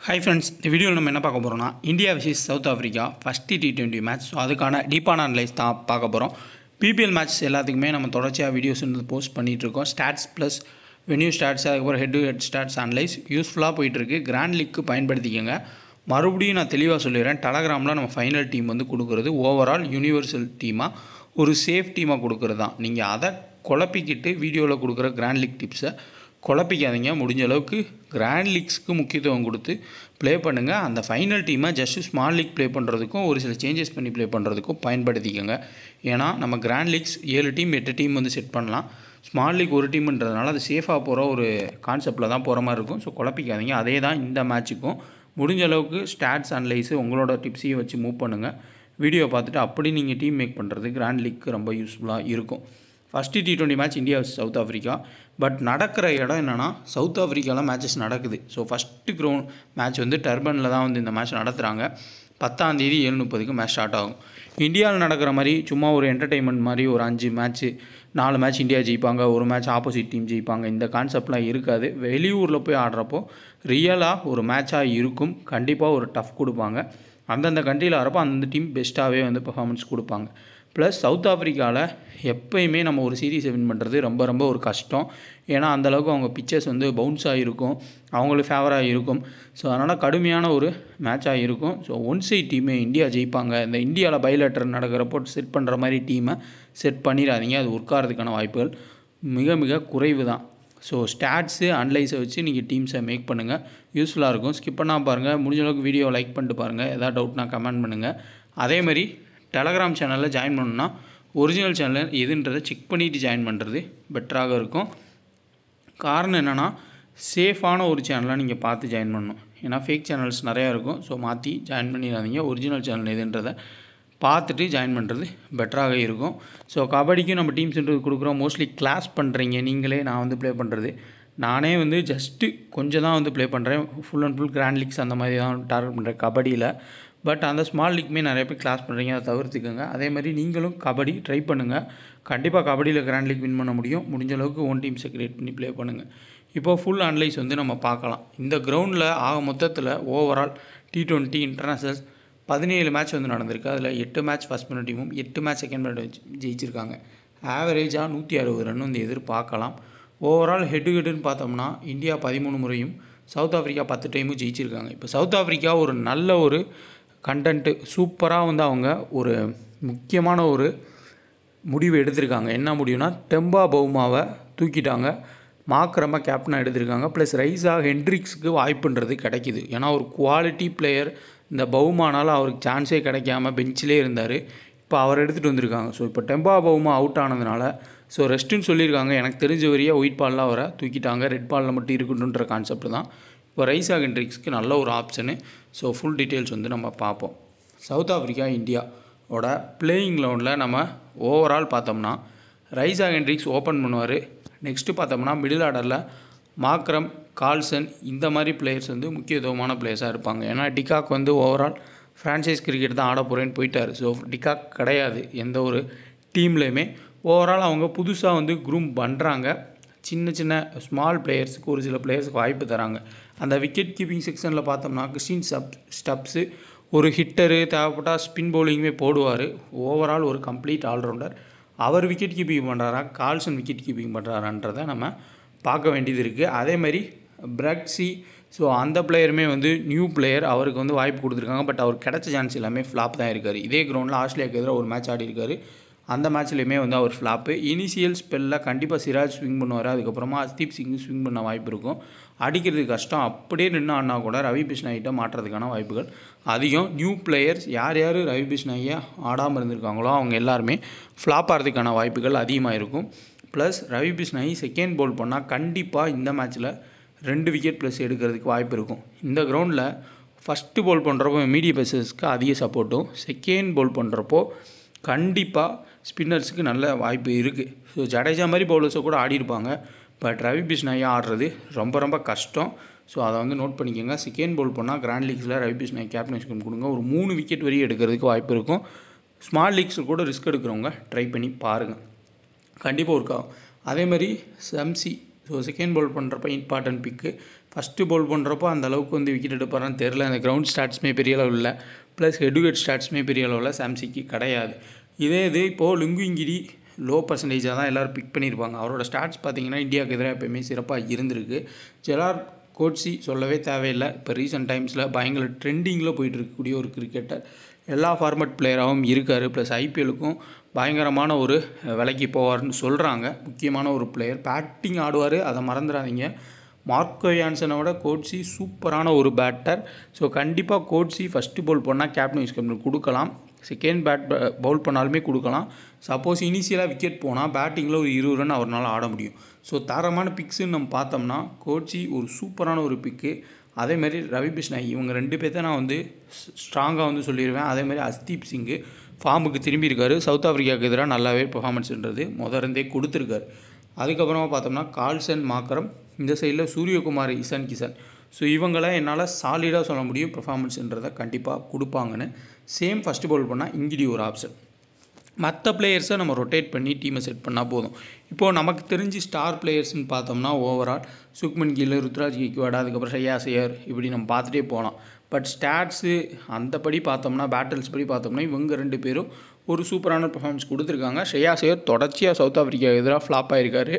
hi friends இந்த வீடியோவில் நம்ம என்ன பார்க்க போகிறோம்னா India versus South Africa first T twenty match so அதுக்கான டீப்பான அனலைஸ் தான் பார்க்க போகிறோம் பிபிஎல் மேட்ச் எல்லாத்துக்குமே நம்ம தொடர்ச்சியாக வீடியோஸ் வந்து போஸ்ட் பண்ணிகிட்ருக்கோம் ஸ்டாட்ஸ் ப்ளஸ் வென்யூ ஸ்டாட்ஸ் அதுக்கப்புறம் head to head stats analyse யூஸ்ஃபுல்லாக போயிட்டுருக்கு கிராண்ட் லீக்கு பயன்படுத்திக்கோங்க மறுபடியும் நான் தெளிவாக சொல்லிடுறேன் டெலகிராமில் நம்ம ஃபைனல் டீம் வந்து கொடுக்குறது ஓவரால் யூனிவர்சல் டீமாக ஒரு சேஃப் டீமாக கொடுக்குறது தான் நீங்கள் அதை குழப்பிக்கிட்டு வீடியோவில் கொடுக்குற கிராண்ட் லீக் டிப்ஸை குழப்பிக்காதீங்க முடிஞ்ச அளவுக்கு கிராண்ட் லீக்ஸ்க்கு முக்கியத்துவம் கொடுத்து ப்ளே பண்ணுங்கள் அந்த ஃபைனல் டீமை ஜஸ்ட் ஸ்மால் லீக் ப்ளே பண்ணுறதுக்கும் ஒரு சில சேஞ்சஸ் பண்ணி ப்ளே பண்ணுறதுக்கும் பயன்படுத்திக்கோங்க ஏன்னா நம்ம கிராண்ட் லீக்ஸ் ஏழு டீம் எட்டு டீம் வந்து செட் பண்ணலாம் ஸ்மால் லீக் ஒரு டீம்ன்றதுனால அது சேஃபாக போகிற ஒரு கான்செப்டில் தான் போகிற மாதிரி இருக்கும் ஸோ குழப்பிக்காதீங்க அதே தான் இந்த மேட்ச்சுக்கும் முடிஞ்ச அளவுக்கு ஸ்டாட்ஸ் அனலைஸு உங்களோட டிப்ஸையும் வச்சு மூவ் பண்ணுங்கள் வீடியோ பார்த்துட்டு அப்படி நீங்கள் டீம் மேக் பண்ணுறது கிராண்ட் லீக்கு ரொம்ப யூஸ்ஃபுல்லாக இருக்கும் first T twenty match India South Africa but நடக்கிற இடம் என்னென்னா சவுத் ஆஃப்ரிக்காவில் மேட்சஸ் நடக்குது ஸோ ஃபஸ்ட்டு க்ரௌண்ட் மேட்ச் வந்து டர்பனில் தான் வந்து இந்த மேட்ச் நடத்துகிறாங்க பத்தாந்தேதி ஏழு முப்பதுக்கு மேட்ச் ஸ்டார்ட் ஆகும் இந்தியாவில் நடக்கிற மாதிரி சும்மா ஒரு என்டர்டெயின்மெண்ட் மாதிரி ஒரு அஞ்சு மேட்ச்சு நாலு மேட்ச் இந்தியா ஜெயிப்பாங்க ஒரு மேட்ச் ஆப்போசிட் டீம் ஜெயிப்பாங்க இந்த கான்செப்ட்லாம் இருக்காது வெளியூரில் போய் ஆடுறப்போ ரியலாக ஒரு மேட்சாக இருக்கும் கண்டிப்பாக ஒரு டஃப் கொடுப்பாங்க அந்தந்த கண்ட்ரியில் ஆடுறப்போ அந்தந்த டீம் பெஸ்ட்டாகவே வந்து பெர்ஃபார்மன்ஸ் கொடுப்பாங்க ப்ளஸ் சவுத் ஆஃப்ரிக்காவில் எப்போயுமே நம்ம ஒரு சீரீஸை வின் பண்ணுறது ரொம்ப ரொம்ப ஒரு கஷ்டம் ஏன்னா அந்தளவுக்கு அவங்க பிச்சர்ஸ் வந்து பவுன்ஸாக இருக்கும் அவங்களுக்கு ஃபேவராக இருக்கும் ஸோ அதனால் கடுமையான ஒரு மேட்சாக இருக்கும் so one side team India ஜெயிப்பாங்க இந்த இந்தியாவில் பைலட்டர் நடக்கிறப்போ செட் பண்ணுற மாதிரி டீமை செட் பண்ணிடாதீங்க அது ஒர்க் ஆகிறதுக்கான வாய்ப்புகள் மிக மிக குறைவு தான் ஸோ ஸ்டாட்ஸு அனலைஸை வச்சு நீங்கள் டீம்ஸை மேக் பண்ணுங்கள் யூஸ்ஃபுல்லாக இருக்கும் ஸ்கிப் பண்ணால் பாருங்கள் முடிஞ்ச அளவுக்கு வீடியோ லைக் பண்ணிட்டு பாருங்கள் எதாவது டவுட்னா கமெண்ட் பண்ணுங்கள் அதேமாதிரி டெலகிராம் சேனலில் ஜாயின் பண்ணணுன்னா ஒரிஜினல் சேனல் எதுன்றதை செக் பண்ணிவிட்டு ஜாயின் பண்ணுறது பெட்டராக இருக்கும் காரணம் என்னென்னா சேஃபான ஒரு சேனலாக நீங்கள் பார்த்து ஜாயின் பண்ணணும் ஏன்னா ஃபேக் சேனல்ஸ் நிறையா இருக்கும் ஸோ மாற்றி ஜாயின் பண்ணிடாதீங்க ஒரிஜினல் சேனல் எதுன்றதை பார்த்துட்டு ஜாயின் பண்ணுறது பெட்டராக இருக்கும் ஸோ கபடிக்கும் நம்ம டீம்ஸ் கொடுக்குறோம் மோஸ்ட்லி கிளாஸ் பண்ணுறீங்க நீங்களே நான் வந்து ப்ளே பண்ணுறது நானே வந்து ஜஸ்ட்டு கொஞ்சம் தான் வந்து ப்ளே பண்ணுறேன் full and full grand leagues அந்த மாதிரி தான் டார்கெட் பண்ணுறேன் கபடியில் பட் அந்த ஸ்மால் லீக்குமே நிறைய பேர் கிளாஸ் பண்ணுறீங்க அதை தவிர்த்துக்கோங்க அதே மாதிரி நீங்களும் கபடி ட்ரை பண்ணுங்கள் கண்டிப்பாக கபடியில் கிராண்ட் லீக் வின் பண்ண முடியும் முடிஞ்ச அளவுக்கு ஒன் டீம்ஸை க்ரியேட் பண்ணி ப்ளே பண்ணுங்கள் இப்போது ஃபுல் அனலைஸ் வந்து நம்ம பார்க்கலாம் இந்த கிரவுண்டில் ஆக மொத்தத்தில் ஓவரால் டி டுவெண்ட்டி இன்டர்நேஷ்னல்ஸ் பதினேழு மேட்ச் வந்து நடந்திருக்கு அதில் எட்டு மேட்ச் ஃபஸ்ட் பண்ண டீமும் எட்டு மேட்ச் செகண்ட் பண்ண ஜெயிச்சிருக்காங்க ஆவரேஜாக நூற்றி அறுபது ரன் வந்து எதிர்பார்க்கலாம் ஓவரால் ஹெட்டு ஹெட்டுன்னு பார்த்தோம்னா இந்தியா பதிமூணு முறையும் சவுத் ஆஃப்ரிக்கா பத்து டைமும் ஜெயிச்சிருக்காங்க இப்போ சவுத் ஆஃப்ரிக்கா ஒரு நல்ல ஒரு கண்டென்ட்டு சூப்பராக வந்து அவங்க ஒரு முக்கியமான ஒரு முடிவு எடுத்திருக்காங்க என்ன முடிவுனா டெம்பா பவுமாவை தூக்கிட்டாங்க மாக்ரமாக கேப்டனாக எடுத்திருக்காங்க ப்ளஸ் ரைஸா ஹென்ட்ரிக்ஸுக்கு வாய்ப்புன்றது கிடைக்கிது ஏன்னா ஒரு குவாலிட்டி பிளேயர் இந்த பவுமானால் அவருக்கு சான்ஸே கிடைக்காம பெஞ்சிலே இருந்தார் இப்போ அவர் எடுத்துகிட்டு வந்திருக்காங்க ஸோ இப்போ டெம்பா பவுமா அவுட் ஆனதுனால ஸோ ரெஸ்ட்டுன்னு சொல்லியிருக்காங்க எனக்கு தெரிஞ்ச வரையாக ஒயிட் பாலில் அவரை தூக்கிட்டாங்க ரெட் பாலில் மட்டும் இருக்கணுன்ற கான்செப்ட் தான் இப்போ ரைஸா ஹென்ட்ரிக்ஸ்க்கு நல்ல ஒரு ஆப்ஷனு ஸோ ஃபுல் டீட்டெயில்ஸ் வந்து நம்ம பார்ப்போம் சவுத் ஆஃப்ரிக்கா இந்தியாவோட பிளேயிங் லவுண்டில் நம்ம ஓவரால் பார்த்தோம்னா ரைஸா ஹென்ட்ரிக்ஸ் ஓப்பன் பண்ணுவார் நெக்ஸ்ட்டு பார்த்தோம்னா மிடில் ஆர்டரில் மாக்ரம் கால்சன் இந்த மாதிரி பிளேயர்ஸ் வந்து முக்கியத்துவமான பிளேயர்ஸாக இருப்பாங்க ஏன்னா டிகாக் வந்து ஓவரால் ஃப்ரான்ச்சைஸ் கிரிக்கெட் தான் ஆட போகிறேன்னு போயிட்டார் ஸோ டிகாக் கிடையாது எந்த ஒரு டீம்லேயுமே ஓவரால் அவங்க புதுசாக வந்து குரூம் பண்ணுறாங்க சின்ன சின்ன ஸ்மால் பிளேயர்ஸுக்கு ஒரு சில பிளேயர்ஸுக்கு வாய்ப்பு தராங்க அந்த விக்கெட் கீப்பிங் செக்ஷனில் பார்த்தோம்னா கிறிஸ்டின் ஸ்டப் ஸ்டப்ஸு ஒரு ஹிட்டரு தேவைப்பட்டால் ஸ்பின் பவுலிங்குமே போடுவார் ஓவரால் ஒரு கம்ப்ளீட் ஆல்ரவுண்டர் அவர் விக்கெட் கீப்பிங் பண்ணுறாரா கால்சன் விக்கெட் கீப்பிங் பண்ணுறாரான்றதை நம்ம பார்க்க வேண்டியது இருக்குது அதேமாதிரி பிரக்ஸி ஸோ அந்த பிளேயருமே வந்து நியூ பிளேயர் அவருக்கு வந்து வாய்ப்பு கொடுத்துருக்காங்க பட் அவர் கிடைச்ச சான்ஸ் எல்லாமே ஃப்ளாப் தான் இருக்கார் இதே கிரவுண்டில் ஆஸ்திரேலியாவுக்கு எதிராக ஒரு மேட்ச் ஆடி இருக்காரு அந்த மேட்ச்லேயுமே வந்து அவர் ஃப்ளாப்பு இனிஷியல் ஸ்பெல்லில் கண்டிப்பாக சிராஜ் ஸ்விங் பண்ணுவார் அதுக்கப்புறமா ஹர்தீப் சிங் ஸ்விங் பண்ண வாய்ப்பு இருக்கும் அடிக்கிறது கஷ்டம் அப்படியே நின்று ஆடினா கூட ரவி பிஷ்ணாயிட்ட மாற்றுறதுக்கான வாய்ப்புகள் அதிகம் நியூ பிளேயர்ஸ் யார் யார் ரவி பிஷ்ணாயை ஆடாமல் இருந்திருக்காங்களோ அவங்க எல்லாருமே ஃப்ளாப் ஆகிறதுக்கான வாய்ப்புகள் அதிகமாக இருக்கும் plus Ravi Bishnoi second bowl பண்ணால் கண்டிப்பாக இந்த மேட்ச்சில் ரெண்டு விக்கெட் ப்ளஸ் எடுக்கிறதுக்கு வாய்ப்பு இருக்கும் இந்த கிரவுண்டில் ஃபஸ்ட்டு போல் பண்ணுறப்போ மீடிய பேசர்ஸ்க்கு அதிக சப்போர்ட்டும் செகண்ட் போல் பண்ணுறப்போ கண்டிப்பாக ஸ்பின்னர்ஸுக்கு நல்ல வாய்ப்பு இருக்குது ஸோ ஜடேஜா மாதிரி பவுலர்ஸை கூட ஆடிருப்பாங்க பட் ரவி பிஷ்ணாயை ஆடுறது ரொம்ப ரொம்ப கஷ்டம் ஸோ அதை வந்து நோட் பண்ணிக்கோங்க செகண்ட் போல் பண்ணால் கிராண்ட் லீக்ஸில் ரவி பிஷ்ணாய் கேப்டன்ஷிப் கொடுங்க ஒரு மூணு விக்கெட் வரையும் எடுக்கிறதுக்கு வாய்ப்பு இருக்கும் ஸ்மால் லீக்ஸில் கூட ரிஸ்க் எடுக்கிறவங்க ட்ரை பண்ணி பாருங்கள் கண்டிப்பாக ஒர்க் ஆகும் அதே மாதிரி சம்சி ஸோ செகண்ட் பால் பண்ணுறப்ப இம்பார்ட்டன்ட் பிக்கு ஃபஸ்ட்டு பவுல் பண்ணுறப்போ அந்த அளவுக்கு வந்து விக்கெட் எடுப்பாரான்னு தெரில அந்த கிரவுண்ட் ஸ்டாட்ஸுமே பெரிய அளவில் இல்லை ப்ளஸ் ஹெடுகேட் ஸ்டாட்ஸுமே பெரிய அளவில் சாம்சிக்கு கிடையாது இதே இது இப்போது லுங்குங்கிடி லோ பர்சன்டேஜாக தான் எல்லோரும் பிக் பண்ணியிருப்பாங்க அவரோட ஸ்டாட்ஸ் பார்த்தீங்கன்னா இந்தியாவுக்கு எதிராக எப்போயுமே சிறப்பாக இருந்திருக்கு ஜெரார் கோட்ஸி சொல்லவே தேவையில்லை இப்போ ரீசெண்ட் டைம்ஸில் பயங்கர ட்ரெண்டிங்கில் போயிட்டு இருக்கக்கூடிய ஒரு கிரிக்கெட்டர் எல்லா ஃபார்மட் பிளேயராகவும் இருக்கார் ப்ளஸ் ஐபிஎலுக்கும் பயங்கரமான ஒரு விலைக்கு போவார்னு சொல்கிறாங்க முக்கியமான ஒரு பிளேயர் பேட்டிங் ஆடுவார் அதை மறந்துடாதீங்க மார்க்கோ யான்சனை விட கோட்ஸி சூப்பரான ஒரு பேட்டர் ஸோ கண்டிப்பாக கோட்ஸி ஃபஸ்ட்டு பவுல் பண்ணால் கேப்டன் வைஸ் கேப்டன் கொடுக்கலாம் செகண்ட் பேட் பவுல் பண்ணாலுமே கொடுக்கலாம் சப்போஸ் இனிஷியலாக விக்கெட் போனால் பேட்டிங்கில் ஒரு இருபது ரன் அவரால் ஆட முடியும் ஸோ தரமான பிக்ஸுன்னு நம்ம பார்த்தோம்னா கோச்சி ஒரு சூப்பரான ஒரு பிக்கு அதேமாரி ரவி பிஷ்ணாய் இவங்க ரெண்டு பேர்த்த நான் வந்து ஸ்ட்ராங்காக வந்து சொல்லிடுவேன் அதேமாதிரி அஸ்தீப் சிங்கு ஃபார்முக்கு திரும்பி இருக்காரு சவுத் ஆஃப்ரிக்காவுக்கு எதிராக நல்லாவே பெர்ஃபார்மன்ஸ்ன்றது முதர்ந்தே கொடுத்துருக்காரு அதுக்கப்புறமா பார்த்தோம்னா கால்சன் மாக்கரம் இந்த சைடில் சூரியகுமார் இசான் கிசான் ஸோ இவங்களை என்னால் சாலிடாக சொல்ல முடியும் பெர்ஃபார்மன்ஸ்ன்றதை கண்டிப்பாக கொடுப்பாங்கன்னு சேம் ஃபஸ்ட்டு பவுல் பண்ணால் இங்கிடி ஒரு ஆப்ஷன் மற்ற பிளேயர்ஸை நம்ம ரொட்டேட் பண்ணி டீமை செட் பண்ணால் போதும் இப்போது நமக்கு தெரிஞ்சு ஸ்டார் பிளேயர்ஸ்னு பார்த்தோம்னா ஓவரால் சுக்மன் கில் ருத்ராஜ் கிக்வாட் அதுக்கப்புறம் ஷையா சையர் இப்படி நம்ம பார்த்துட்டே போகலாம் பட் ஸ்டாட்ஸு அந்தபடி பார்த்தோம்னா பேட்டில்ஸ் படி பார்த்தோம்னா இவங்க ரெண்டு பேரும் ஒரு சூப்பரான பெர்ஃபார்மன்ஸ் கொடுத்துருக்காங்க ஷையா சையர் தொடர்ச்சியாக சவுத் ஆஃப்ரிக்கா எதிராக ஃப்ளாப் ஆகிருக்காரு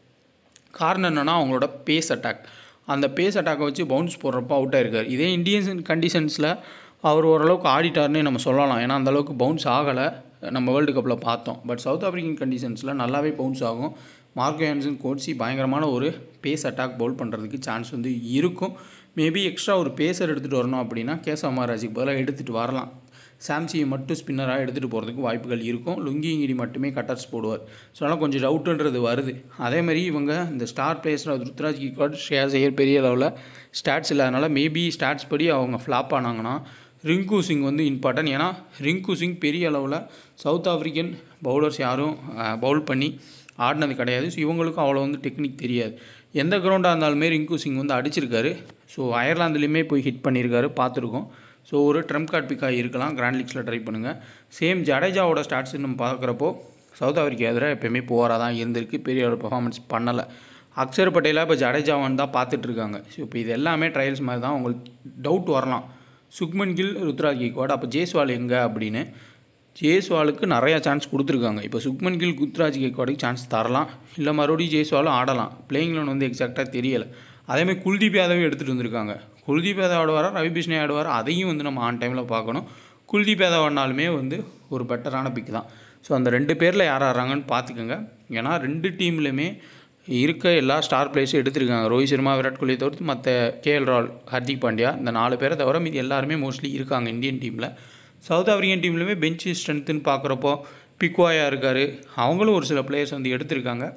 காரணம் என்னென்னா அவங்களோட பேஸ் அட்டாக் அந்த பேஸ் அட்டாக்கை வச்சு பவுன்ஸ் போடுறப்போ அவுட் ஆயிருக்கார் இதே இந்தியன் கண்டிஷன்ஸில் அவர் ஓரளவுக்கு ஆடிட்டார்னே நம்ம சொல்லலாம் ஏன்னா அந்தளவுக்கு பவுன்ஸ் ஆகலை நம்ம வேர்ல்டு கப்பில் பார்த்தோம் பட் சவுத் ஆஃப்ரிக்கன் கண்டிஷன்ஸில் நல்லாவே பவுன்ஸ் ஆகும் மார்க்கோ ஹான்சன் கோட்ஸி பயங்கரமான ஒரு பேஸ் அட்டாக் பவுல் பண்ணுறதுக்கு சான்ஸ் வந்து இருக்கும் மேபி எக்ஸ்ட்ரா ஒரு பேசர் எடுத்துகிட்டு வரணும் அப்படின்னா கேசவ மகாராஜுக்கு பதிலாக எடுத்துகிட்டு வரலாம் சாம்சியை மட்டும் ஸ்பின்னராக எடுத்துகிட்டு போகிறதுக்கு வாய்ப்புகள் இருக்கும் லுங்கிங்கிடி மட்டுமே கட்டர்ஸ் போடுவார் ஸோ அதனால் கொஞ்சம் டவுட்டுன்றது வருது அதேமாதிரி இவங்க இந்த ஸ்டார் பிளேயர்ஸில் ருத்ராஜ் கிக்வாட் ஷேர் செய்யர் பெரிய லெவலில் ஸ்டாட்ஸ் இல்லாதனால மேபி ஸ்டாட்ஸ் படி அவங்க ஃப்ளாப் ஆனாங்கன்னா ரிங்கு சிங் வந்து இம்பார்ட்டன்ட் ஏன்னா ரிங்கு சிங் பெரிய அளவில் சவுத் ஆஃப்ரிக்கன் பவுலர்ஸ் யாரும் பவுல் பண்ணி ஆடினது கிடையாது ஸோ இவங்களுக்கும் அவ்வளோ வந்து டெக்னிக் தெரியாது எந்த கிரவுண்டாக இருந்தாலுமே ரிங்கு சிங் வந்து அடிச்சிருக்காரு ஸோ அயர்லாந்துலேயுமே போய் ஹிட் பண்ணியிருக்காரு பார்த்துருக்கோம் ஸோ ஒரு ட்ரம்ப் கார்ட் பிக்காக இருக்கலாம் கிராண்ட் லீக்ஸில் ட்ரை பண்ணுங்கள் சேம் ஜடேஜாவோட ஸ்டாட்ஸ் நம்ம பார்க்குறப்போ சவுத் ஆஃப்ரிக்கா எதிராக எப்போயுமே போராக தான் இருந்திருக்கு பெரிய ஒரு பர்ஃபார்மன்ஸ் பண்ணலை அக்ஷர் பட்டேலாக இப்போ ஜடேஜாவான் தான் பார்த்துட்ருக்காங்க ஸோ இப்போ இது எல்லாமே ட்ரையல்ஸ் மாதிரி தான் உங்களுக்கு டவுட் வரலாம் சுக்மன் கில் ருத்ராஜ் கேக்வாட் அப்போ ஜேஸ்வால் எங்கே அப்படின்னு ஜேஸ்வாலுக்கு நிறையா சான்ஸ் கொடுத்துருக்காங்க இப்போ சுக்மன் கில் குத்ராஜ் கேக்வாடுக்கு சான்ஸ் தரலாம் இல்லை மறுபடியும் ஜெய்ஸ்வாலும் ஆடலாம் பிளேயிங் லோன் வந்து எக்ஸாக்டாக தெரியலை அதேமாதிரி குல்தீப் யாதவும் எடுத்துகிட்டு வந்திருக்காங்க குல்தீப் யாதவ் ஆடுவாரா ரவி பிஷ்ணே ஆடுவாரா அதையும் வந்து நம்ம ஆன் டைமில் பார்க்கணும் குல்தீப் யாதவ் ஆடினாலுமே வந்து ஒரு பெட்டரான பிக் தான் ஸோ அந்த ரெண்டு பேரில் யார் ஆடுறாங்கன்னு பார்த்துக்கோங்க ஏன்னா ரெண்டு டீம்லையுமே இருக்க எல்லா ஸ்டார் பிளேயர்ஸும் எடுத்திருக்காங்க ரோஹித் சர்மா விராட் கோலி தவிர்த்து மற்ற கேஎல் ரால் ஹர்திக் பாண்டியா இந்த நாலு பேரை தவிர மீதி எல்லாருமே மோஸ்ட்லி இருக்காங்க இந்தியன் டீமில் சவுத் ஆஃப்ரிக்கன் டீம்லையுமே பெஞ்ச் ஸ்ட்ரென்த்துன்னு பார்க்குறப்போ பிக்வாயா இருக்கார் அவங்களும் ஒரு சில பிளேயர்ஸ் வந்து எடுத்திருக்காங்க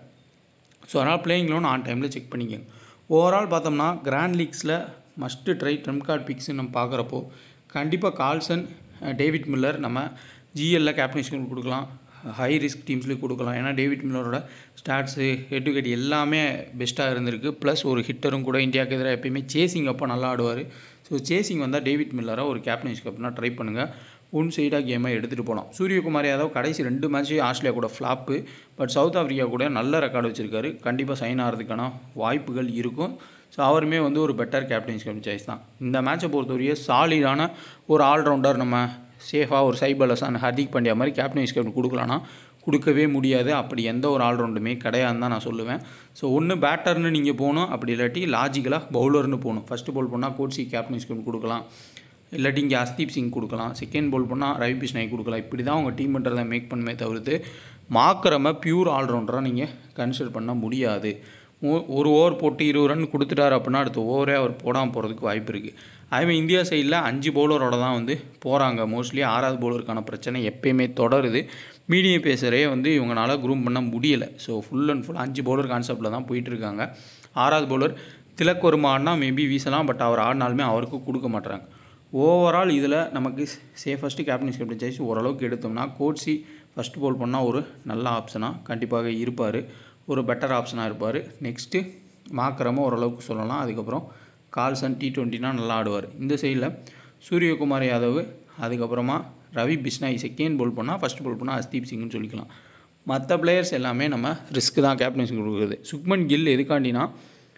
ஸோ அதனால் பிளேயிங் லோன் ஆன் டைமில் செக் பண்ணிக்கோங்க ஓவரால் பார்த்தோம்னா கிராண்ட் லீக்ஸில் மஸ்ட்டு ட்ரை ட்ரம் கார்ட் பிக்ஸ்னு நம்ம பார்க்குறப்போ கண்டிப்பாக கால்சன் டேவிட் மில்லர் நம்ம ஜிஎல்ல கேப்டன்ஷிப் கொடுக்கலாம் ஹை ரிஸ்க் டீம்ஸ்லேயும் கொடுக்கலாம் ஏன்னா டேவிட் மில்லரோட ஸ்டாட்ஸு ஹெட் டு ஹெட் எல்லாமே பெஸ்ட்டாக இருந்திருக்கு ப்ளஸ் ஒரு ஹிட்டரும் கூட இந்தியாவுக்கு எதிராக எப்பயுமே சேசிங் அப்போ நல்லா ஆடுவார் ஸோ சேசிங் வந்தால் டேவிட் மில்லரை ஒரு கேப்டன்ஷிப் கப்னா ட்ரை பண்ணுங்கள் ஒன் சைடாக கேமை எடுத்துகிட்டு போகலாம் சூரியகுமார் யாதவ் கடைசி ரெண்டு மேட்ச்சு ஆஸ்திரேலியா கூட ஃப்ளாப்பு பட் சவுத் ஆஃப்ரிக்கா கூட நல்ல ரெக்கார்டு வச்சுருக்காரு கண்டிப்பாக சைன் ஆகிறதுக்கான வாய்ப்புகள் இருக்கும் ஸோ அவருமே வந்து ஒரு பெட்டர் கேப்டன்ஷிப் சாய்ஸ் தான் இந்த மேட்சை பொறுத்தவரையே சாலிடான ஒரு ஆல்ரவுண்டர் நம்ம சேஃபாக ஒரு சைபல் ஹசான் ஹர்திக் பாண்டியா மாதிரி கேப்டன் கேப்டன் கொடுக்கலான்னா கொடுக்கவே முடியாது அப்படி எந்த ஒரு ஆல்ரவுண்டுமே கிடையாதுன்னு தான் நான் சொல்லுவேன் ஸோ ஒன்று பேட்டர்னு நீங்கள் போகணும் அப்படி இல்லாட்டி லாஜிக்கலாக பவுலர்னு போகணும் ஃபஸ்ட்டு பவுல் பண்ணால் கோட்ஸி கேப்டன் கேப்டன் கொடுக்கலாம் இல்லாட்டி இங்கே அஸ்தீப் சிங் கொடுக்கலாம் செகண்ட் பவுல் பண்ணால் ரவி பிஷ்ணாய் கொடுக்கலாம் இப்படி தான் உங்கள் டீம் பண்ணுறதை மேக் பண்ணுமே தவிர்த்து மாக்கிறம பியூர் ஆல்ரவுண்டராக நீங்கள் கன்சிடர் பண்ண முடியாது ஒரு ஓவர் போட்டு இருபது ரன் கொடுத்துட்டார் அப்படின்னா அடுத்த ஓவரே அவர் போடாமல் போகிறதுக்கு வாய்ப்பு இருக்குது அதேமாதிரி இந்தியா சைடில் அஞ்சு பவுலரோட தான் வந்து போகிறாங்க மோஸ்ட்லி ஆறாவது பவுலருக்கான பிரச்சனை எப்பயுமே தொடருது மீடியம் பேசரே வந்து இவங்களால குரூம் பண்ண முடியலை ஸோ ஃபுல் அண்ட் ஃபுல் அஞ்சு பவுலர் கான்செப்டில் தான் போயிட்டுருக்காங்க ஆறாவது பவுலர் திலக் வர்மா ஆடினா மேபி வீசலாம் பட் அவர் ஆடினாலுமே அவருக்கு கொடுக்க மாட்டுறாங்க ஓவரால் இதில் நமக்கு சேஃபஸ்ட்டு கேப்டன் கேப்டன் சாய்ஸ் ஓரளவுக்கு எடுத்தோம்னா கோட்ஸி ஃபஸ்ட் பவுல் பண்ணால் ஒரு நல்ல ஆப்ஷனாக கண்டிப்பாக இருப்பார் ஒரு பெட்டர் ஆப்ஷனாக இருப்பார் நெக்ஸ்ட்டு மாக்கிரமும் ஓரளவுக்கு சொல்லலாம் அதுக்கப்புறம் கால்சன் டி டுவெண்ட்டினா நல்லா ஆடுவார் இந்த சைடில் சூரியகுமார் யாதவ் அதுக்கப்புறமா ரவி பிஷ்னாய் செகண்ட் பவுல் பண்ணால் ஃபஸ்ட் பவுல் பண்ணால் அஸ்தீப் சிங்னு சொல்லிக்கலாம் மற்ற பிளேயர்ஸ் எல்லாமே நம்ம ரிஸ்க் தான் கேப்டன்சி கொடுக்குறது சுக்மன் கில் எதுக்காண்டினா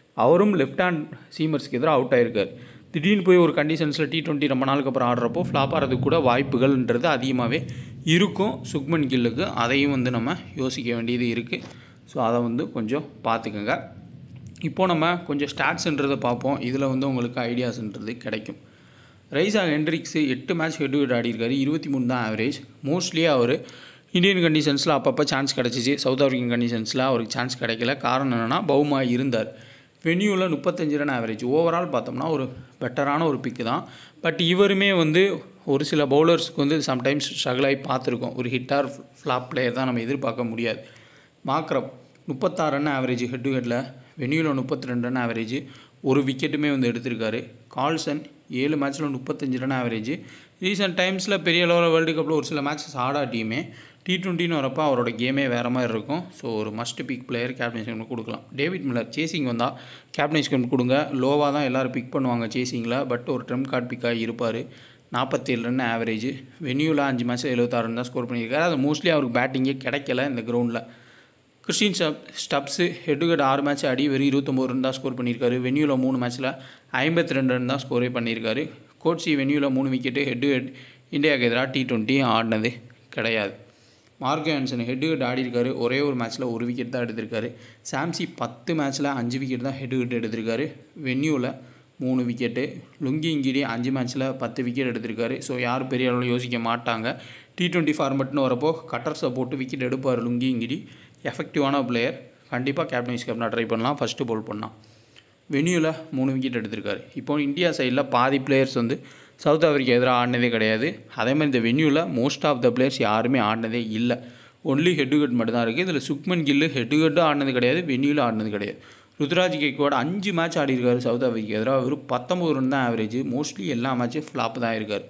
அவரும் லெஃப்ட் ஹேண்ட் சீமர்ஸ்க்கு எதிராக அவுட் ஆயிருக்கார் திடீர்னு போய் ஒரு கண்டிஷன்ஸில் டி டுவெண்ட்டி ரொம்ப நாளுக்கு அப்புறம் ஆடுறப்போ ஃப்ளாப் ஆகிறதுக்கு கூட வாய்ப்புகள்ன்றது அதிகமாகவே இருக்கும் சுக்மன் கில்லுக்கு அதையும் வந்து நம்ம யோசிக்க வேண்டியது இருக்குது ஸோ அதை வந்து கொஞ்சம் பார்த்துக்கோங்க இப்போ நம்ம கொஞ்சம் ஸ்டாட்ஸ்ன்றதை பார்ப்போம் இதில் வந்து உங்களுக்கு ஐடியாஸ்ன்றது கிடைக்கும் ரைசா ஹென்ட்ரிக்ஸு எட்டு மேட்ச் ஹெட் ஹெட் ஆடிருக்காரு இருபத்தி மூணு தான் ஆவரேஜ் மோஸ்ட்லி அவர் இந்தியன் கண்டிஷன்ஸில் அப்பப்போ சான்ஸ் கிடச்சிச்சு சவுத் ஆஃப்ரிக்கன் கண்டிஷன்ஸில் அவருக்கு சான்ஸ் கிடைக்கல காரணம் என்னென்னா பவுமா இருந்தார் வென்யூவில் முப்பத்தஞ்சு ரன் ஆவரேஜ் ஓவரால் பார்த்தோம்னா ஒரு பெட்டரான ஒரு பிக்கு தான் பட் இவருமே வந்து ஒரு சில பவுலர்ஸ்க்கு வந்து சம்டைம்ஸ் ஸ்ட்ரகிள் ஆகி பார்த்துருக்கோம் ஒரு ஹிட்டார் ஃப்ளாப் பிளேயர் தான் நம்ம எதிர்பார்க்க முடியாது மாக்ரப் முப்பத்தாறு run average head to head வென்யூவில் முப்பத்தி ரெண்டு ரன் ஆவரேஜ் ஒரு விக்கெட்டுமே வந்து எடுத்திருக்காரு கால்சன் ஏழு மேட்ச்சில் முப்பத்தஞ்சு ரன் ஆவரேஜ் ரீசெண்ட் டைம்ஸில் பெரிய லெவலில் வேர்ல்டு கப்பில் ஒரு சில மேட்சஸ் ஆடாட்டியுமே டி டுவெண்ட்டின்னு வரப்போ அவரோட கேமே வேறு மாதிரி இருக்கும் ஸோ ஒரு மஸ்ட் பிக் பிளேயர் கேப்டன்ஸ்க்கு கொடுக்கலாம் டேவிட் மில்லர் சேசிங் வந்தால் கேப்டன்ஸ்க்கு கொடுங்க லோவாக தான் எல்லோரும் பிக் பண்ணுவாங்க சேசிங்கில் பட் ஒரு ட்ரம் கார்ட் பிக்காக இருப்பார் நாற்பத்தேழு ரன் ஆவரேஜ் வென்யூவில் அஞ்சு மேட்ச்சில் எழுபத்தாறு ரன் தான் ஸ்கோர் பண்ணியிருக்காரு அது மோஸ்ட்லி அவருக்கு பேட்டிங்கே கிடைக்கல இந்த கிரவுண்டில் Tristan Stubbs Stubbs head to head ஆறு மேட்ச் ஆடி வெறும் இருபத்தொம்போது ரன் தான் ஸ்கோர் பண்ணியிருக்காரு வென்யூவில் மூணு மேட்ச்சில் ஐம்பத்தி ரெண்டு ரன் தான் ஸ்கோரே பண்ணியிருக்காரு கோட்ஸி வென்யூவில் மூணு விக்கெட்டு ஹெட் டு ஹெட் இந்தியாவுக்கு எதிராக டி டுவெண்ட்டி ஆடினது கிடையாது Marco Jansen head to head ஆடிருக்காரு ஒரே ஒரு மேட்ச்சில் ஒரு விக்கெட் தான் எடுத்திருக்காரு சாம்சி பத்து மேட்ச்சில் அஞ்சு விக்கெட் தான் ஹெட் டு ஹெட் எடுத்திருக்காரு வென்யூவில் மூணு விக்கெட்டு லுங்கி இங்கிடி அஞ்சு மேட்ச்சில் பத்து விக்கெட் எடுத்திருக்காரு ஸோ யாரும் பெரிய அளவில் யோசிக்க மாட்டாங்க டி டுவெண்ட்டி ஃபார்மெட்னு வரப்போ கட்டர்ஸை போட்டு விக்கெட் எடுப்பார் லுங்கி இங்கிடி எஃபெக்டிவான பிளேயர் கண்டிப்பாக கேப்டன் வைஸ் கேப்டனாக ட்ரை பண்ணலாம் ஃபஸ்ட்டு போல் பண்ணலாம் வென்யூவில் மூணு விக்கெட் எடுத்திருக்காரு இப்போ இந்தியா சைடில் பாதி பிளேயர்ஸ் வந்து சவுத் ஆஃப்ரிக்கா எதிராக ஆடினதே கிடையாது அதே மாதிரி இந்த வென்யூவில் மோஸ்ட் ஆஃப் த பிளேயர்ஸ் யாருமே ஆடினதே இல்லை ஒன்லி ஹெட் டு ஹெட் மட்டும் தான் இருக்குது இதில் சுக்மன் கில்லு ஹெட் டு ஹெட்டும் ஆடினது கிடையாது வென்யூவில் ஆடினது கிடையாது ருத்ராஜ் கேக்வாட் அஞ்சு மேட்ச் ஆடிருக்காரு சவுத் ஆஃப்ரிக்கா எதிராக வெறும் பத்தொம்பது ரன் தான் ஆவரேஜ் மோஸ்ட்லி எல்லா மேட்சும் ஃப்ளாப் தான் இருக்கார்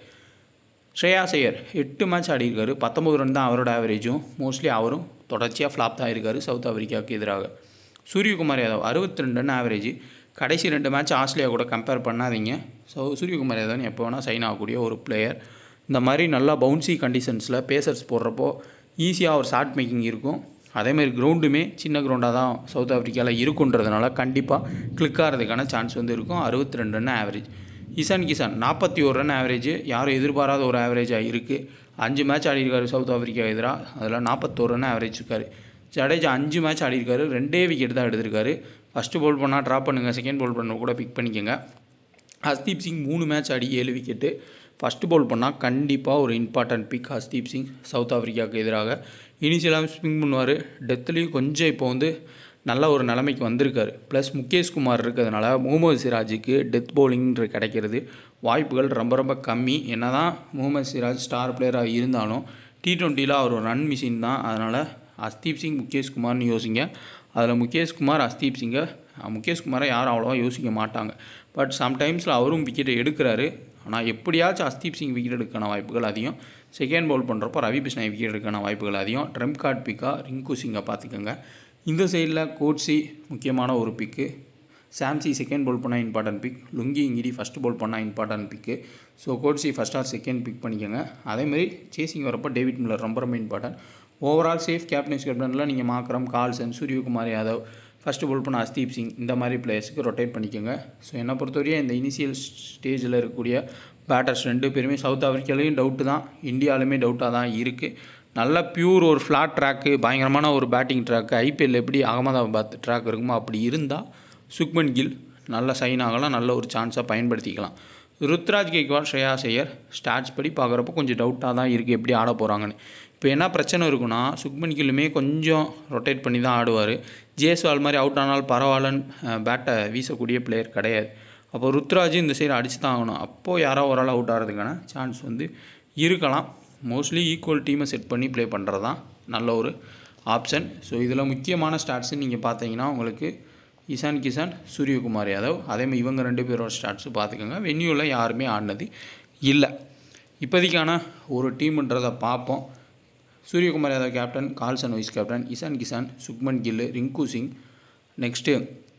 ஸ்ரேயா ஐயர் எட்டு மேட்ச் ஆடிருக்காரு பத்தொம்பது ரன் தான் அவரோட ஆவரேஜும் மோஸ்ட்லி அவரும் தொடர்ச்சியாக ஃப்ளாப் தான் இருக்கார் சவுத் ஆஃப்ரிக்காவுக்கு எதிராக சூரியகுமார் யாதவ் அறுபத்தி ரெண்டு ரன் ஆவரேஜ் கடைசி ரெண்டு மேட்ச் ஆஸ்திரேலியா கூட கம்பேர் பண்ணாதீங்க ஸோ சூரியகுமார் யாதவ் எப்போ வேணால் சைன் ஆகக்கூடிய ஒரு பிளேயர் இந்த மாதிரி நல்லா பவுன்சி கண்டிஷன்ஸில் பேசர்ஸ் போடுறப்போ ஈஸியாக ஒரு ஷார்ட் மேக்கிங் இருக்கும் அதேமாதிரி கிரவுண்டுமே சின்ன கிரவுண்டாக தான் சவுத் ஆஃப்ரிக்காவில் இருக்குன்றதுனால கண்டிப்பாக கிளிக் ஆகிறதுக்கான சான்ஸ் வந்து இருக்கும் அறுபத்தி ரெண்டு ரன் ஆவரேஜ் இசான் கிசான் நாற்பத்தி ஒரு ரன் ஆவரேஜ் யாரும் எதிர்பாராத ஒரு ஆவரேஜாக இருக்குது அஞ்சு மேட்ச் ஆடிருக்காரு சவுத் ஆஃப்ரிக்கா எதிராக அதில் நாற்பத்தோரு ரன் ஆவரேஜ் இருக்காரு ஜடேஜா அஞ்சு மேட்ச் ஆடிருக்காரு ரெண்டே விக்கெட் தான் எடுத்திருக்காரு ஃபஸ்ட்டு போல் பண்ணால் ட்ராப் பண்ணுங்கள் செகண்ட் போல் பண்ண கூட பிக் பண்ணிக்கோங்க ஹஸ்தீப் சிங் மூணு மேட்ச் ஆடி ஏழு விக்கெட்டு ஃபஸ்ட்டு பவுல் பண்ணால் கண்டிப்பாக ஒரு important pick Arshdeep Singh South ஆஃப்ரிக்காவுக்கு எதிராக இனிஷியலாக ஸ்பின் பண்ணுவார் டெத்துலேயும் கொஞ்சம் இப்போ வந்து நல்ல ஒரு நிலைமைக்கு வந்திருக்காரு ப்ளஸ் முகேஷ் குமார் இருக்கிறதுனால முகமது சிராஜுக்கு டெத் பவுலிங்ன்ற கிடைக்கிறது வாய்ப்புகள் ரொம்ப ரொம்ப கம்மி என்ன தான் முகமது சிராஜ் ஸ்டார் பிளேயராக இருந்தாலும் டி ட்வெண்ட்டியில் அவர் ஒரு ரன் மிஷின் தான் அதனால் ஹஸ்தீப் சிங் முகேஷ் குமார்னு யோசிங்க அதில் முகேஷ் குமார் ஹஸ்தீப் சிங்கை முகேஷ் குமாரை யாரும் அவ்வளோவா யோசிக்க மாட்டாங்க பட் சம்டைம்ஸில் அவரும் விக்கெட்டை எடுக்கிறாரு ஆனால் எப்படியாச்சும் ஹஸ்தீப் சிங் விக்கெட் எடுக்கான வாய்ப்புகள் அதிகம் செகண்ட் பவுல் பண்ணுறப்போ ரவி பிஷ்ணாய் விக்கெட் எடுக்கான வாய்ப்புகள் அதிகம் ட்ரம் கார்ட் பிக்காக ரிங்கு சிங்கை பார்த்துக்கோங்க இந்த சைடில் கோட்ஸி முக்கியமான ஒரு பிக்கு சாம்சி செகண்ட் பவுல் பண்ணால் important pick Lungi Ngidi first bowl பண்ணால் important pick so Coetzee first or second pick பண்ணிக்கோங்க அதேமாதிரி சேசிங் வரப்போ டேவிட் மில்லர் ரொம்ப ரொம்ப இம்பார்ட்டன்ட் ஓவரால் சேஃப் கேப்டன்ஸ் கேப்டனில் நீங்கள் Markram Klaasen Suryakumar Yadav first bowl பண்ண ஹஸ்தீப் சிங் இந்த மாதிரி பிளேயர்ஸுக்கு ரொட்டேட் பண்ணிக்கோங்க ஸோ என்னை பொறுத்தவரையும் இந்த இனிஷியல் ஸ்டேஜில் இருக்கக்கூடிய பேட்டர்ஸ் ரெண்டு பேருமே சவுத் ஆஃப்ரிக்காலையும் டவுட்டு தான் இந்தியாவிலுமே டவுட்டாக தான் இருக்குது நல்ல பியூர் ஒரு ஃப்ளாட் ட்ராக்கு பயங்கரமான ஒரு பேட்டிங் ட்ராக்கு ஐபிஎல் எப்படி அகமதாபாத் ட்ராக் இருக்குமோ அப்படி இருந்தால் சுக்மன் கில் நல்ல சைன் ஆகலாம் நல்ல ஒரு சான்ஸாக பயன்படுத்திக்கலாம் ருத்ராஜ் கேக்வாட் ஸ்ரேயா ஐயர் ஸ்டாட்ஸ் படி பார்க்குறப்போ கொஞ்சம் டவுட்டாக தான் இருக்குது எப்படி ஆட போகிறாங்கன்னு இப்போ என்ன பிரச்சனை இருக்குன்னா சுக்மன் கில்லுமே கொஞ்சம் ரொட்டேட் பண்ணி தான் ஆடுவார் ஜேஸ்வால் மாதிரி அவுட் ஆனால் பரவாயில்லன்னு பேட்டை வீசக்கூடிய பிளேயர் கிடையாது அப்போ ருத்ராஜ் இந்த சைடு அடிச்சு தான் ஆகணும் அப்போது யாரோ ஒரு ஆள் அவுட் ஆகிறதுக்கான சான்ஸ் வந்து இருக்கலாம் மோஸ்ட்லி ஈக்குவல் டீமை செட் பண்ணி ப்ளே பண்ணுறது தான் நல்ல ஒரு ஆப்ஷன் ஸோ இதில் முக்கியமான ஸ்டாட்ஸு நீங்கள் பார்த்தீங்கன்னா உங்களுக்கு இசான் கிசான் சூரியகுமார் யாதவ் அதேமாதிரி இவங்க ரெண்டு பேரோட ஸ்டாட்ஸு பார்த்துக்கோங்க வென்யூவில் யாருமே ஆடினது இல்லை இப்போதைக்கான ஒரு டீம்ன்றதை பார்ப்போம் Suryakumar Yadav captain Klaasen vice captain Ishan Kishan Shubman Gill Rinku Singh next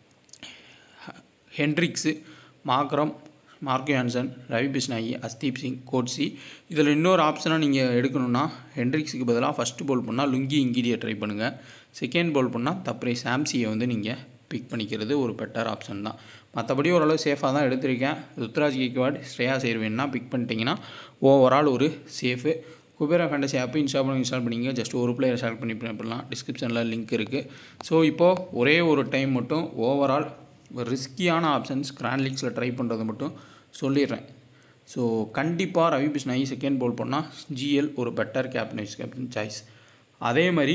Hendricks Markram Marco Jansen Ravi Bishnoi Arshdeep Singh Coetzee இதில் இன்னொரு ஆப்ஷனாக நீங்கள் எடுக்கணும்னா ஹென்ட்ரிக்ஸுக்கு பதிலாக ஃபஸ்ட்டு பவுல் பண்ணால் லுங்கி இங்கிடியை ட்ரை பண்ணுங்கள் செகண்ட் பவுல் பண்ணால் தப்ரே சாம்சியை வந்து நீங்கள் பிக் பண்ணிக்கிறது ஒரு பெட்டர் ஆப்ஷன் தான் மற்றபடி ஓரளவு சேஃபாக தான் எடுத்திருக்கேன் ருத்ராஜ் கேக்வாட் ஸ்ரேயா சேர்வேன்னா பிக் பண்ணிட்டீங்கன்னா ஓவரால் ஒரு safe Kubera fantasy app install பண்ணி இன்ஸ்டால் பண்ணிங்க ஜஸ்ட் ஒரு பிளேயர் செலக்ட் பண்ணி பண்ணலாம் டிஸ்கிரிப்ஷனில் லிங்க் இருக்குது ஸோ இப்போது ஒரே ஒரு டைம் மட்டும் ஓவரால் ரிஸ்கியான ஆப்ஷன்ஸ் கிராண்ட் லீக்ஸில் ட்ரை பண்ணுறது மட்டும் சொல்லிடுறேன் ஸோ கண்டிப்பாக ரவி பிஷ்ணாயி செகண்ட் போல் பண்ணால் ஜிஎல் ஒரு பெட்டர் கேப்டன் கேப்டன் சாய்ஸ் அதே மாதிரி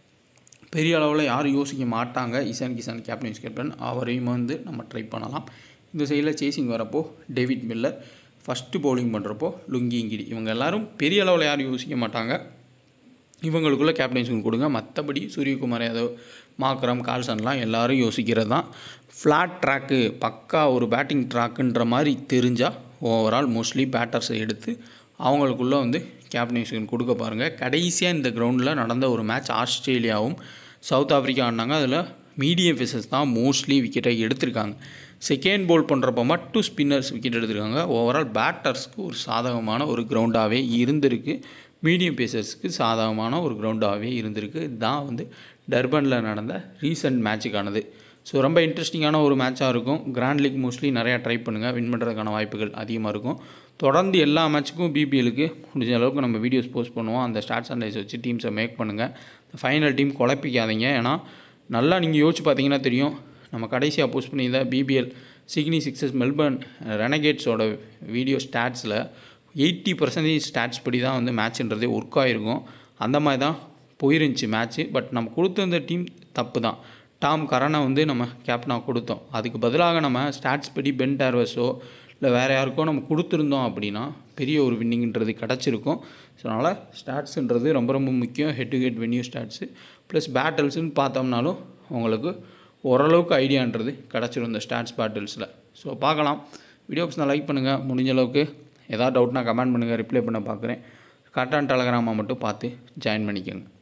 பெரிய அளவில் யாரும் யோசிக்க மாட்டாங்க இசான் கிசான் கேப்டன் கேப்டன் அவரையும் வந்து நம்ம ட்ரை பண்ணலாம் இந்த சைடில் சேசிங் வரப்போ டேவிட் மில்லர் ஃபஸ்ட்டு பவுலிங் பண்ணுறப்போ லுங்கி இங்கிடி இவங்க எல்லாரும் பெரிய அளவில் யாரும் யோசிக்க மாட்டாங்க இவங்களுக்குள்ள கேப்டன்ஸுக்கு கொடுங்க மற்றபடி சூரியகுமார் யாதவ் மாக்ரம் கால்சன்லாம் எல்லாரும் யோசிக்கிறது தான் ஃப்ளாட் ட்ராக்கு பக்கா ஒரு பேட்டிங் ட்ராக்குன்ற மாதிரி தெரிஞ்சால் ஓவரால் மோஸ்ட்லி பேட்டர்ஸை எடுத்து அவங்களுக்குள்ளே வந்து கேப்டன்ஸுக்கு கொடுக்க பாருங்கள் கடைசியாக இந்த கிரவுண்டில் நடந்த ஒரு மேட்ச் ஆஸ்திரேலியாவும் சவுத் ஆஃப்ரிக்கா ஆடினாங்க அதில் மீடியம் ஃபேஸஸ் தான் மோஸ்ட்லி விக்கெட்டை எடுத்திருக்காங்க செகண்ட் போல் பண்ணுறப்ப மட்டும் ஸ்பின்னர்ஸ் விக்கெட் எடுத்திருக்காங்க ஓவரால் பேட்டர்ஸ்க்கு ஒரு சாதகமான ஒரு கிரவுண்டாகவே இருந்திருக்கு மீடியம் பேசர்ஸ்க்கு சாதகமான ஒரு கிரவுண்டாகவே இருந்திருக்கு இதுதான் வந்து டர்பனில் நடந்த ரீசன்ட் மேட்சுக்கானது ஸோ ரொம்ப இன்ட்ரெஸ்டிங்கான ஒரு மேட்சாக இருக்கும் கிராண்ட் லீக் மோஸ்ட்லி நிறையா ட்ரை பண்ணுங்கள் வின் பண்ணுறதுக்கான வாய்ப்புகள் அதிகமாக இருக்கும் தொடர்ந்து எல்லா மேட்ச்சுக்கும் பிபிஎலுக்கு முடிஞ்ச அளவுக்கு நம்ம வீடியோஸ் போஸ்ட் பண்ணுவோம் அந்த ஸ்டார்ட்ஸ் அண்ட் வச்சு டீம்ஸை மேக் பண்ணுங்கள் ஃபைனல் டீம் குழப்பிக்காதீங்க ஏன்னா நல்லா நீங்கள் யோசிச்சு பார்த்தீங்கன்னா தெரியும் நம்ம கடைசியாக போஸ்ட் பண்ணியிருந்த பிபிஎல் சிக்னி சிக்ஸஸ் மெல்பர்ன் ரெனகேட்ஸோட வீடியோ ஸ்டாட்ஸில் எயிட்டி பர்சன்டேஜ் ஸ்டாட்ஸ் படி தான் வந்து மேட்ச்ன்றதே ஒர்க் ஆகிருக்கும் அந்த மாதிரி தான் போயிருந்துச்சு மேட்ச்சு பட் நம்ம கொடுத்திருந்த டீம் தப்பு தான் டாம் கரனை வந்து நம்ம கேப்டனாக கொடுத்தோம் அதுக்கு பதிலாக நம்ம ஸ்டாட்ஸ் படி பென் டேர்வஸோ இல்லை வேறு யாருக்கோ நம்ம கொடுத்துருந்தோம் அப்படின்னா பெரிய ஒரு வின்னிங்ன்றது கிடச்சிருக்கும் ஸோ அதனால் ஸ்டாட்ஸுன்றது ரொம்ப ரொம்ப முக்கியம் head to head venue stats plus பேட்டில்ஸ்னு பார்த்தோம்னாலும் உங்களுக்கு ஓரளவுக்கு ஐடியான்றது கிடச்சிரும் இந்த ஸ்டாட்ஸ் பேட்டில்ஸில் ஸோ பார்க்கலாம் வீடியோ நான் லைக் பண்ணுங்கள் முடிஞ்ச அளவுக்கு ஏதாவது டவுட்னா கமெண்ட் பண்ணுங்கள் ரிப்ளை பண்ண பார்க்குறேன் கரெக்டான டெலகிராமை மட்டும் பார்த்து ஜாயின் பண்ணிக்கோங்க